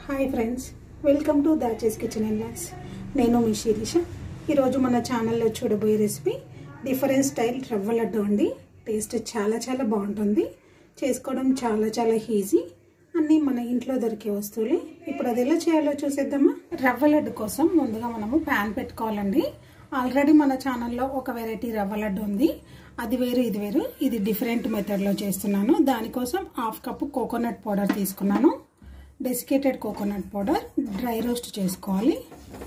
hi friends welcome to దాచేస్ kitchen and ల్యాక్స్ నేను మీ శిరీష ఈరోజు మన ఛానల్లో చూడబోయే రెసిపీ డిఫరెంట్ స్టైల్ రవ్వ లడ్డు అండి టేస్ట్ చాలా చాలా బాగుంటుంది చేసుకోవడం చాలా చాలా ఈజీ అన్నీ మన ఇంట్లో దొరికే వస్తువులే ఇప్పుడు అది ఎలా చేయాలో చూసేద్దామా రవ్వ లడ్డు కోసం ముందుగా మనము ప్యాన్ పెట్టుకోవాలండి ఆల్రెడీ మన ఛానల్లో ఒక వెరైటీ రవ్వ లడ్డు ఉంది అది వేరు ఇది వేరు ఇది డిఫరెంట్ మెథడ్లో చేస్తున్నాను దానికోసం హాఫ్ కప్ కోకోనట్ పౌడర్ తీసుకున్నాను desiccated coconut powder dry roast చేసుకోవాలి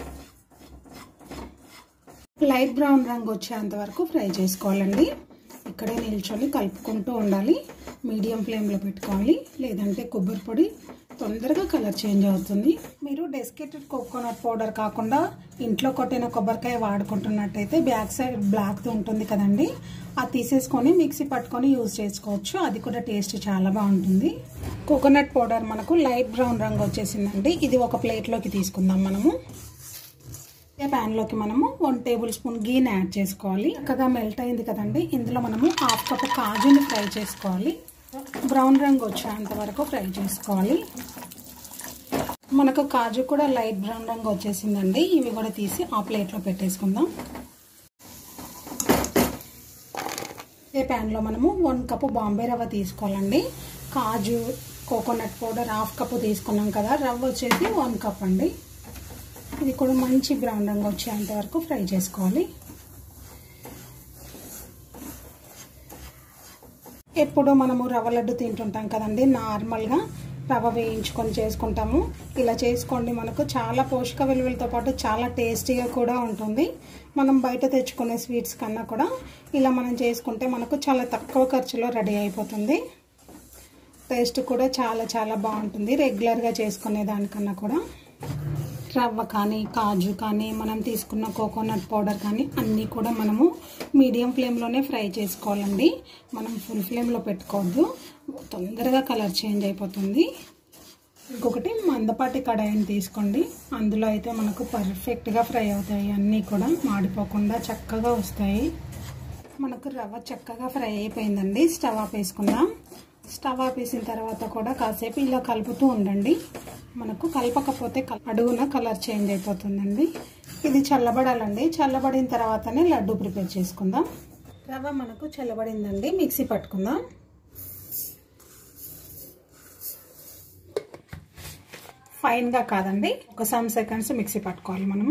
లైట్ బ్రౌన్ రంగు వచ్చేంత వరకు ఫ్రై చేసుకోవాలండి ఇక్కడే నిల్చొని కలుపుకుంటూ ఉండాలి మీడియం ఫ్లేమ్లో పెట్టుకోవాలి లేదంటే కొబ్బరి పొడి తొందరగా కలర్ చేంజ్ అవుతుంది మీరు డెస్కెటెడ్ కోకోనట్ పౌడర్ కాకుండా ఇంట్లో కొట్టిన కొబ్బరికాయ వాడుకుంటున్నట్టయితే బ్యాక్ సైడ్ బ్లాక్ ఉంటుంది కదండి అది తీసేసుకొని మిక్సీ పట్టుకొని యూజ్ చేసుకోవచ్చు అది కూడా టేస్ట్ చాలా బాగుంటుంది కోకోనట్ పౌడర్ మనకు లైట్ బ్రౌన్ రంగు వచ్చేసిందండి ఇది ఒక ప్లేట్లోకి తీసుకుందాం మనము ప్యాన్లోకి మనము వన్ టేబుల్ స్పూన్ గీని యాడ్ చేసుకోవాలి చక్కగా మెల్ట్ అయింది కదండి ఇందులో మనము హాఫ్ కప్ కాజుని ఫ్రై చేసుకోవాలి బ్రౌన్ రంగు వచ్చేంత వరకు ఫ్రై చేసుకోవాలి మనకు కాజు కూడా లైట్ బ్రౌన్ రంగు వచ్చేసిందండి ఇవి కూడా తీసి ఆ ప్లేట్లో పెట్టేసుకుందాం ఏ ప్యాన్లో మనము వన్ కప్ బాంబే రవ్వ తీసుకోవాలండి కాజు కోకోనట్ పౌడర్ హాఫ్ కప్ తీసుకున్నాం కదా రవ్వ వచ్చేసి వన్ కప్ అండి ఇది కూడా మంచి బ్రౌన్ రంగు వచ్చేంత వరకు ఫ్రై చేసుకోవాలి ఎప్పుడు మనము రవ్వ లడ్డు తింటుంటాం కదండి నార్మల్గా రవ్వ వేయించుకొని చేసుకుంటాము ఇలా చేసుకోండి మనకు చాలా పోషక విలువలతో పాటు చాలా టేస్టీగా కూడా ఉంటుంది మనం బయట తెచ్చుకునే స్వీట్స్ కన్నా కూడా ఇలా మనం చేసుకుంటే మనకు చాలా తక్కువ ఖర్చులో రెడీ అయిపోతుంది టేస్ట్ కూడా చాలా చాలా బాగుంటుంది రెగ్యులర్గా చేసుకునే దానికన్నా కూడా రవ్వ కానీ కాజు కానీ మనం తీసుకున్న కోకోనట్ పౌడర్ కానీ అన్నీ కూడా మనము మీడియం ఫ్లేమ్లోనే ఫ్రై చేసుకోవాలండి మనం ఫుల్ ఫ్లేమ్లో పెట్టుకోవద్దు తొందరగా కలర్ చేంజ్ అయిపోతుంది ఇంకొకటి మందపాటి కడాయిని తీసుకోండి అందులో అయితే మనకు పర్ఫెక్ట్గా ఫ్రై అవుతాయి అన్నీ కూడా మాడిపోకుండా చక్కగా వస్తాయి మనకు రవ్వ చక్కగా ఫ్రై అయిపోయిందండి స్టవ్ ఆపేసుకుందాం స్టవ్ ఆపేసిన తర్వాత కూడా కాసేపు ఇలా కలుపుతూ ఉండండి మనకు కలపకపోతే అడుగున కలర్ చేంజ్ అయిపోతుందండి ఇది చల్లబడాలండి చల్లబడిన తర్వాతనే లడ్డు ప్రిపేర్ చేసుకుందాం రవ్వ మనకు చల్లబడిందండి మిక్సీ పట్టుకుందాం ఫైన్గా కాదండి ఒక సమ్ సెకండ్స్ మిక్సీ పట్టుకోవాలి మనము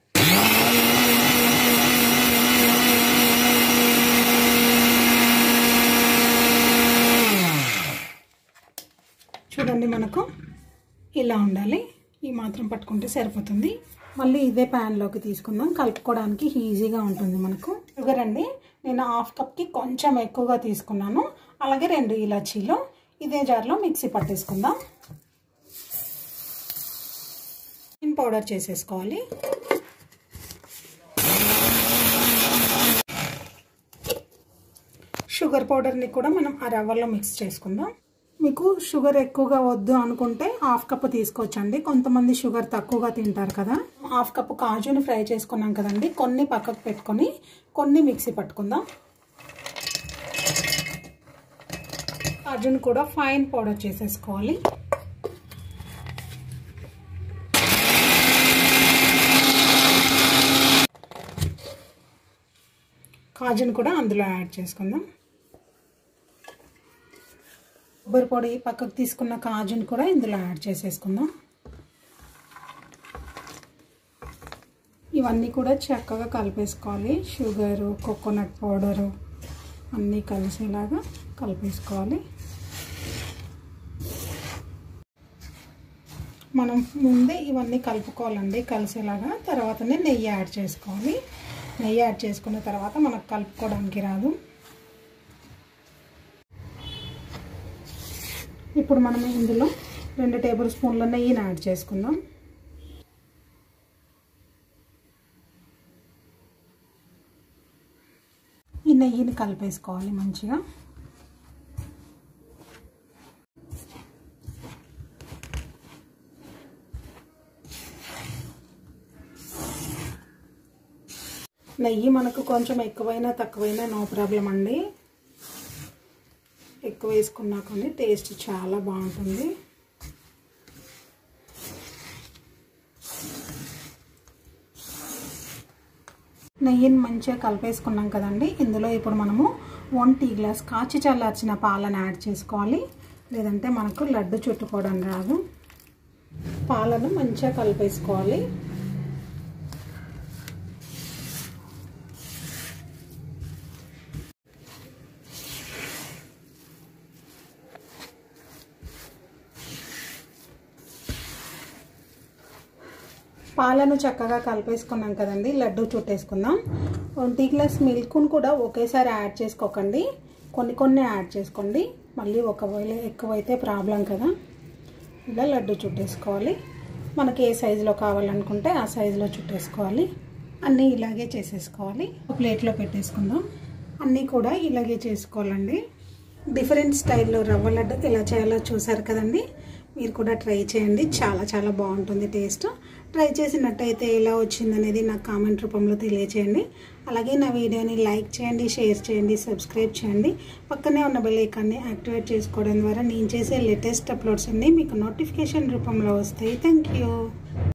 చూడండి మనకు ఇలా ఉండాలి ఈ మాత్రం పట్టుకుంటే సరిపోతుంది మళ్ళీ ఇదే ప్యాన్లోకి తీసుకుందాం కలుపుకోవడానికి ఈజీగా ఉంటుంది మనకు షుగర్ అండి నేను హాఫ్ కప్కి కొంచెం ఎక్కువగా తీసుకున్నాను అలాగే రెండు ఇలాచీలు ఇదే జార్లో మిక్సీ పట్టేసుకుందాం పౌడర్ చేసేసుకోవాలి షుగర్ పౌడర్ని కూడా మనం ఆ రవ్వలో మిక్స్ చేసుకుందాం మీకు షుగర్ ఎక్కువగా వద్దు అనుకుంటే హాఫ్ కప్ తీసుకోవచ్చండి కొంతమంది షుగర్ తక్కువగా తింటారు కదా హాఫ్ కప్ కాజుని ఫ్రై చేసుకున్నాం కదండి కొన్ని పక్కకు పెట్టుకొని కొన్ని మిక్సీ పట్టుకుందాం కాజుని కూడా ఫైన్ పౌడర్ చేసేసుకోవాలి కాజుని కూడా అందులో యాడ్ చేసుకుందాం కొబ్బరి పొడి పక్కకు తీసుకున్న కాజుని కూడా ఇందులో యాడ్ చేసేసుకుందాం ఇవన్నీ కూడా చక్కగా కలిపేసుకోవాలి షుగరు కోకోనట్ పౌడరు అన్నీ కలిసేలాగా కలిపేసుకోవాలి మనం ముందే ఇవన్నీ కలుపుకోవాలండి కలిసేలాగా తర్వాతనే నెయ్యి యాడ్ చేసుకోవాలి నెయ్యి యాడ్ చేసుకున్న తర్వాత మనకు కలుపుకోవడానికి రాదు ఇప్పుడు మనం ఇందులో రెండు టేబుల్ స్పూన్ల నెయ్యిని యాడ్ చేసుకుందాం ఈ నెయ్యిని కలిపేసుకోవాలి మంచిగా నెయ్యి మనకు కొంచెం ఎక్కువైనా తక్కువైనా నో ప్రాబ్లం అండి ఎక్కువ వేసుకున్నా కానీ టేస్ట్ చాలా బాగుంటుంది నెయ్యిని మంచిగా కలిపేసుకున్నాం కదండి ఇందులో ఇప్పుడు మనము వన్ టీ గ్లాస్ కాచి చల్లార్చిన పాలను యాడ్ చేసుకోవాలి లేదంటే మనకు లడ్డు చుట్టుకోవడం రాదు పాలను మంచిగా కలిపేసుకోవాలి పాలను చక్కగా కలిపేసుకున్నాం కదండి లడ్డు చుట్టేసుకుందాం టీ గ్లాస్ మిల్క్ను కూడా ఒకేసారి యాడ్ చేసుకోకండి కొన్ని కొన్ని యాడ్ చేసుకోండి మళ్ళీ ఒకవేళ ఎక్కువైతే ప్రాబ్లం కదా ఇలా లడ్డు చుట్టేసుకోవాలి మనకి ఏ సైజులో కావాలనుకుంటే ఆ సైజులో చుట్టేసుకోవాలి అన్నీ ఇలాగే చేసేసుకోవాలి ఒక ప్లేట్లో పెట్టేసుకుందాం అన్నీ కూడా ఇలాగే చేసుకోవాలండి డిఫరెంట్ స్టైల్లో రవ్వ లడ్డు ఎలా చేయాలో చూసారు కదండి మీరు కూడా ట్రై చేయండి చాలా చాలా బాగుంటుంది టేస్ట్ ట్రై చేసినట్టయితే ఎలా వచ్చిందనేది నాకు కామెంట్ రూపంలో తెలియచేయండి అలాగే నా వీడియోని లైక్ చేయండి షేర్ చేయండి సబ్స్క్రైబ్ చేయండి పక్కనే ఉన్న బెల్ ఐకాన్ని యాక్టివేట్ చేసుకోవడం ద్వారా నేను చేసే లేటెస్ట్ అప్లోడ్స్ అన్నీ మీకు నోటిఫికేషన్ రూపంలో వస్తాయి థ్యాంక్ యూ